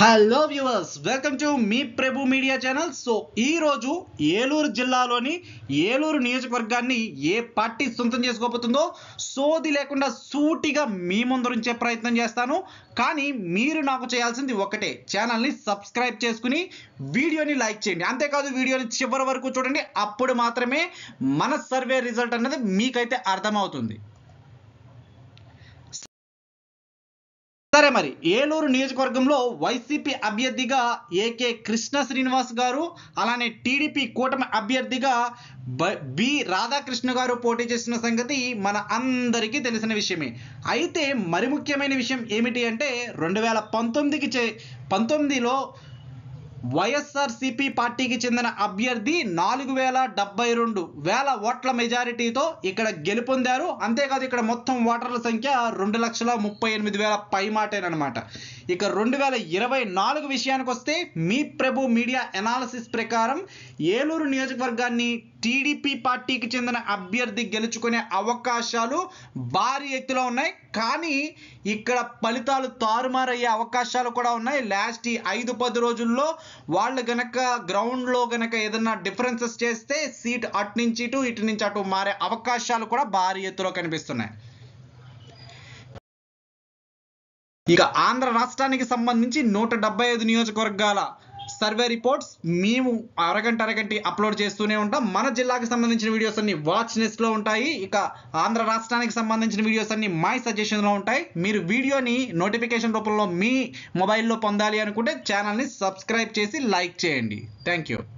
hello viewers welcome to మీ Prabhu media channel so ఈ రోజు ఏలూరు జిల్లాలోని ఏలూరు నియోజకవర్గాన్ని ఏ పార్టీ సొంతం చేసుకోబోతుందో సోది లేకుండా సూటిగా మీ ముందరించే ప్రయత్నం చేస్తాను కానీ మీరు నాకు చేయాల్సింది ఒకటే ఛానల్ని సబ్స్క్రైబ్ చేసుకుని వీడియోని లైక్ చేయండి అంతేకాదు వీడియోని చివరి వరకు చూడండి అప్పుడు మాత్రమే మన సర్వే రిజల్ట్ అన్నది మీకైతే అర్థమవుతుంది సరే మరి ఏలూరు నియోజకవర్గంలో వైసీపీ అభ్యర్థిగా ఏకే కృష్ణ శ్రీనివాస్ గారు అలానే టీడీపీ కూటమి అభ్యర్థిగా బ- బి రాధాకృష్ణ గారు పోటీ చేసిన సంగతి మన అందరికీ తెలిసిన విషయమే అయితే మరి ముఖ్యమైన విషయం ఏమిటి అంటే రెండు వేల పంతొమ్మిదికి చే పంతొమ్మిదిలో వైఎస్ఆర్సిపి పార్టీకి చెందిన అభ్యర్థి నాలుగు వేల డెబ్బై రెండు వేల ఓట్ల మెజారిటీతో ఇక్కడ గెలుపొందారు అంతేకాదు ఇక్కడ మొత్తం ఓటర్ల సంఖ్య రెండు లక్షల ముప్పై ఎనిమిది వేల పై మాటేనమాట ఇక రెండు వేల ఇరవై నాలుగు విషయానికి వస్తే మీ ప్రభు మీడియా ఎనాలసిస్ ప్రకారం ఏలూరు నియోజకవర్గాన్ని టీడీపీ పార్టీకి చెందిన అభ్యర్థి గెలుచుకునే అవకాశాలు భారీ ఎత్తులో ఉన్నాయి కానీ ఇక్కడ ఫలితాలు తారుమారయ్యే అవకాశాలు కూడా ఉన్నాయి లాస్ట్ ఈ ఐదు పది రోజుల్లో వాళ్ళు గనక గ్రౌండ్లో గనక ఏదన్నా డిఫరెన్సెస్ చేస్తే సీట్ అటు నుంచి ఇటు ఇటు నుంచి అటు మారే అవకాశాలు కూడా భారీ ఎత్తులో కనిపిస్తున్నాయి ఇక ఆంధ్ర రాష్ట్రానికి సంబంధించి నూట డెబ్బై ఐదు నియోజకవర్గాల సర్వే రిపోర్ట్స్ మేము అరగంట అరగంట అప్లోడ్ చేస్తూనే ఉంటాం మన జిల్లాకి సంబంధించిన వీడియోస్ అన్ని వాచ్ లిస్ట్లో ఉంటాయి ఇక ఆంధ్ర రాష్ట్రానికి సంబంధించిన వీడియోస్ అన్ని మై సజెషన్లో ఉంటాయి మీరు వీడియోని నోటిఫికేషన్ రూపంలో మీ మొబైల్లో పొందాలి అనుకుంటే ఛానల్ని సబ్స్క్రైబ్ చేసి లైక్ చేయండి థ్యాంక్ యూ